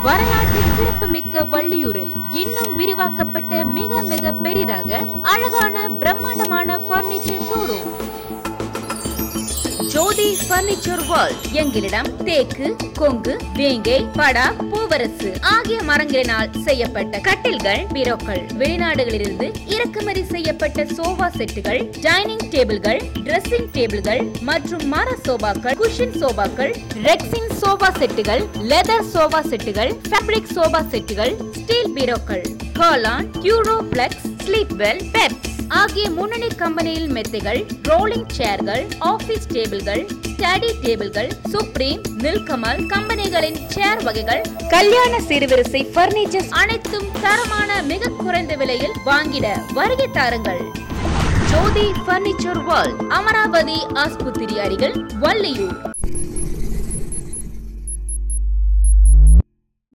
வரலாற்று சிறப்புமிக்க வள்ளியூரில் இன்னும் விரிவாக்கப்பட்ட மிக மிக பெரிதாக அழகான பிரம்மாண்டமான furniture showroom Jothi furniture world எங்களிடம் தேக்கு கொங்கு வேங்கை படா பூவரசு ஆகிய மரங்களினால் செய்யப்பட்ட கட்டில்கள் பீரோக்கள் வெளிநாடுகளிலிருந்து இறக்குமதி செய்யப்பட்ட சோஃபா செட்டுகள் டைனிங் டேபிள்கள் ட்ரெஸ்ஸிங் டேபிள்கள் மற்றும் மர சோபாக்கள் குஷன் சோபாக்கள் ரெக்ஸின் சோஃபா செட்டுகள் லெதர் சோஃபா செட்டுகள் ஃபேப்ரிக் சோஃபா செட்டுகள் ஸ்டீல் பீரோக்கள் Kurlon Euro Flex Sleepwell Peps ஆகிய முன்னணி கம்பெனியில் மெத்தைகள் ரோலிங் சேர்கள் ஆபீஸ் டேபிள்கள் ஸ்டடி டேபிள்கள் சுப்ரீம் நில்கமல் கம்பெனிகளின் சேர் வகைகள் கல்யாண சீர்வரிசை பர்னிச்சர்ஸ் அனைத்தும் தரமான மிக குறைந்த விலையில் வாங்கிட வருகை தாருங்கள் ஜோதி பர்னிச்சர் வேர்ல்ட் அமராவதி ஆஸ்பத்திரி அருகில் வள்ளியூர்